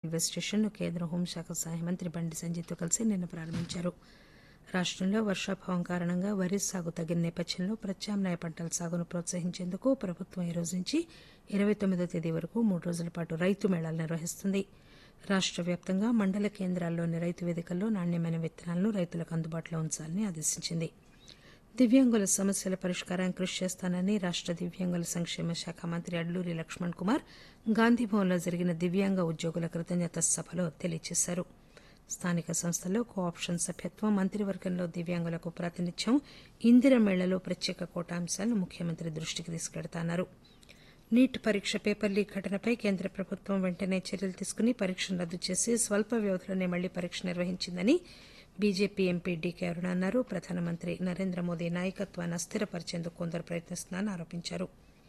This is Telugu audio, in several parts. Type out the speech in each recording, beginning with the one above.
రైల్వే స్టేషన్ను కేంద్ర హోంశాఖ సహాయ మంత్రి బండి సంజయ్తో కలిసి నిన్న ప్రారంభించారు రాష్టంలో వర్షాభావం కారణంగా వరి సాగు తగ్గిన నేపథ్యంలో ప్రత్యామ్నాయ పంటల సాగును ప్రోత్సహించేందుకు ప్రభుత్వం ఈ రోజు నుంచి ఇరవై తొమ్మిదో తేదీ వరకు మూడు రోజుల పాటు రైతు మేళాలు నిర్వహిస్తుంది రాష్ట వ్యాప్తంగా మండల కేంద్రాల్లోని రైతు వేదికల్లో నాణ్యమైన విత్తనాలను రైతులకు అందుబాటులో ఉంచాలని ఆదేశించింది దివ్యాంగుల సమస్యల పరిష్కారానికి కృషి చేస్తానని రాష్ట దివ్యాంగుల సంక్షేమ శాఖ మంత్రి అడ్లూరి లక్ష్మణ్ కుమార్ గాంధీభవన్లో జరిగిన దివ్యాంగ ఉద్యోగుల కృతజ్ఞత సభలో తెలియజేశారు స్థానిక సంస్థల్లో కో ఆప్షన్ సభ్యత్వం మంత్రివర్గంలో దివ్యాంగులకు ప్రాతినిధ్యం ఇందిర మేళలో ప్రత్యేక కోటా అంశాలను ముఖ్యమంత్రి దృష్టికి తీసుకెడతాన్నారు నీట్ పరీక్ష పేపర్ లీక్ ఘటనపై కేంద్ర ప్రభుత్వం వెంటనే చర్యలు తీసుకుని పరీక్షను రద్దు చేసి స్వల్ప వ్యవధిలోనే మళ్లీ పరీక్ష నిర్వహించిందని బీజేపీ ఎంపీ డీకే అరుణ అన్నారు ప్రధానమంత్రి నరేంద్ర మోదీ నాయకత్వాన్ని అస్థిరపరిచేందుకు కొందరు ప్రయత్నిస్తున్నారని ఆరోపించారు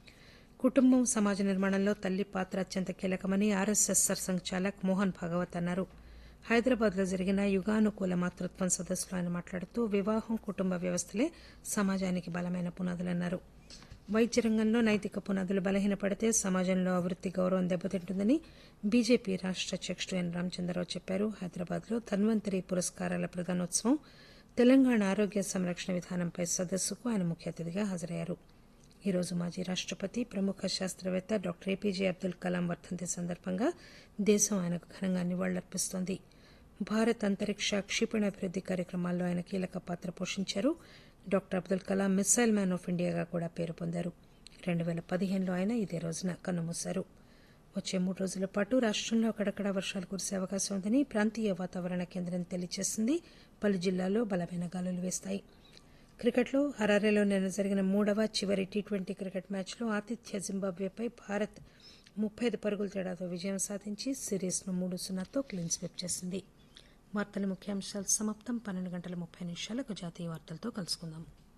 కుటుంబం సమాజ నిర్మాణంలో తల్లి పాత్ర అత్యంత కీలకమని ఆర్ఎస్ఎస్ సర్సంఘ్ మోహన్ భాగవత్ అన్నారు హైదరాబాద్ లో జరిగిన యుగానుకూల మాతృత్వం సదస్సులో ఆయన మాట్లాడుతూ వివాహం కుటుంబ వ్యవస్థలే సమాజానికి బలమైన పునాదులన్నారు వైద్య రంగంలో నైతిక పునాదులు బలహీనపడితే సమాజంలో అభివృద్ది గౌరవం దెబ్బతింటుందని బీజేపీ రాష్ట అధ్యకుడు ఎన్ రామచంద్రరావు చెప్పారు హైదరాబాద్ లో ధన్వంతరి పురస్కారాల ప్రదానోత్సవం తెలంగాణ ఆరోగ్య సంరక్షణ విధానంపై సదస్సుకు ఆయన ముఖ్య అతిథిగా హాజరయ్యారు ఈ రోజు మాజీ రాష్టపతి ప్రముఖ శాస్త్రవేత్త డాక్టర్ ఏపీజే అబ్దుల్ కలాం వర్ధంతి సందర్భంగా దేశం ఆయనకు ఘనంగా నివాళులర్పిస్తోంది భారత్ అంతరిక్ష క్షిపణి అభివృద్ది కార్యక్రమాల్లో ఆయన కీలక పాత్ర పోషించారు doctor Abdul Kalam missile man of ఇండియాగా కూడా పేరు పొందారు రెండు పేల పదిహేనులో ఆయన ఇదే రోజున కన్నుమూశారు వచ్చే మూడు రోజుల పాటు రాష్టంలో అక్కడక్కడ వర్షాలు కురిసే అవకాశం ఉందని ప్రాంతీయ వాతావరణ కేంద్రం తెలియజేసింది పలు జిల్లాల్లో బలమైన గాలులు వేస్తాయి క్రికెట్లో హరారేలో నిన్న జరిగిన మూడవ చివరి టీ ట్వంటీ క్రికెట్ మ్యాచ్లో ఆతిథ్య జింబాబ్వేపై భారత్ ముప్పై ఐదు పరుగుల తేడాతో విజయం సాధించి సిరీస్ను మూడు సున్నాతో క్లీన్ స్వీప్ చేసింది వార్తల ముఖ్యాంశాలు సమాప్తం పన్నెండు గంటల ముప్పై నిమిషాలకు జాతీయ వార్తలతో కలుసుకుందాం